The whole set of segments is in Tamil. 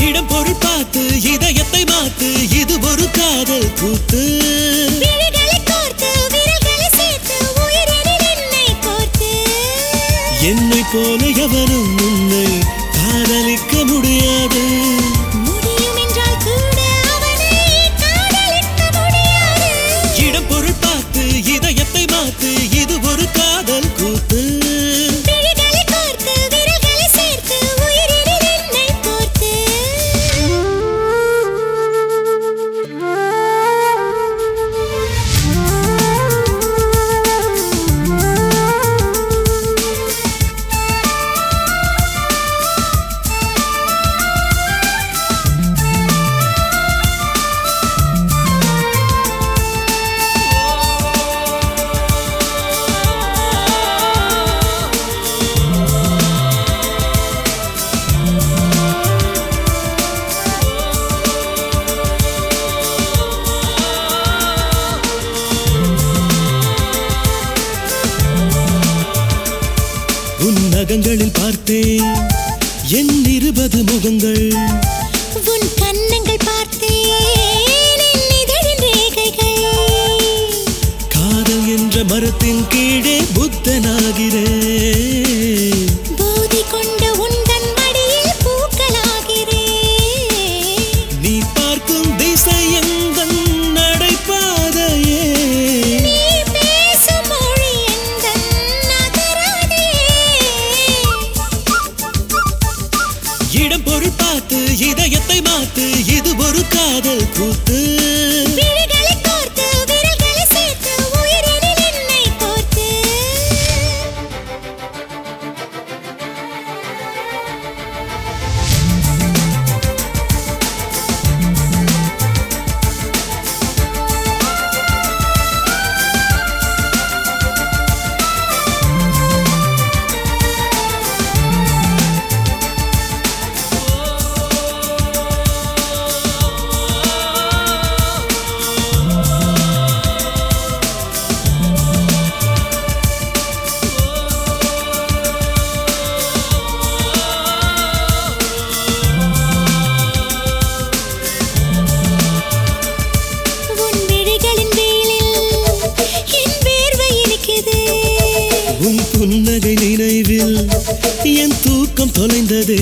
இடம் பொருள் பார்த்து இதயத்தை மாத்து இது ஒரு காதல் கூத்து விழிகளை கோர்த்து விரல்களை சேர்த்து உயிரினில் என்னை கோர்த்து என்னை போல எவரும் உன்னை காதலிக்க முடியாது முடியும் என்றால் கூட அவனை காதலிக்க முடியாது இடம் பொருள் பார்த்து இதயத்தை மாத்து இது ஒரு காதல் கூத்து விழிகளை கோர்த்து விரல்களை சேர்த்து உயிரினில் என்னை கோர்த்து உன் நகங்களில் பார்த்தேன் என் இருபது முகங்கள் உன் கன்னங்கள் பார்த்தேன் என் இதழின் ரேகைகள் காதல் என்ற மரத்தின் கீழே புத்தனாகிறேன் போதை கொண்ட உந்தன் மடியில் பூக்களாகிறேன் நீ பார்க்கும் திசை எந்தன் நடைபாதையே நீ பேசும் மொழி எந்தன் நகராதே இடம் பொருள் பார்த்து இதயத்தை மாத்து இது ஒரு காதல் கூத்து விழிகளை கோர்த்து விரல்களை சேர்த்து உயிரினில் என்னை கோர்த்து உன் விழிகளின் வேலில் என் வேர்வை இனிக்குது உன் புன்னகை நினைவில் என் தூக்கம் தொலைந்ததே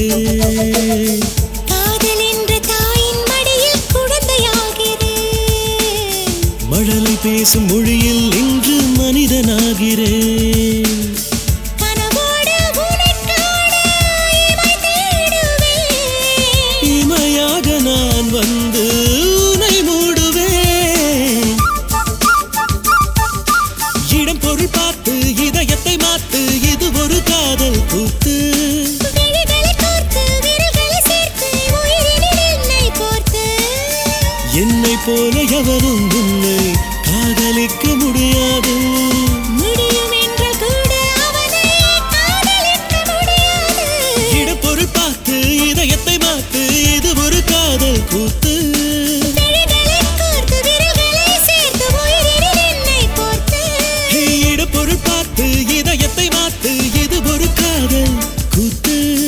காதல் என்ற தாயின் மடியில் குழந்தையாகிறேன் மழலை பேசும் மொழியில் இன்று மனிதனாகிறேன் கனவோடு உனைக் காண இமை தேடுவேன். இமையாக நான் வந்து உன்னை மூடுவேன் இடம் பொருள் பார்த்து இதயத்தை மாத்து இது ஒரு காதல் கூத்து விழிகளை கோர்த்து, விரல்களை சேர்த்து, உயிரினில் என்னை கோர்த்து. என்னை போல எவரும் உன்னை காதலிக்க முடியாது முடியும் என்றால் கூட அவனை காதலிக்க முடியாது. இடம் பொருள் பார்த்து இதயத்தை மாத்து இது ஒரு காதல் கூத்து விழிகளை கோர்த்து, விரல்களை சேர்த்து, உயிரினில் என்னை கோர்த்து. இடம் பொருள் பார்த்து இதயத்தை மாத்து இது ஒரு காதல் கூத்து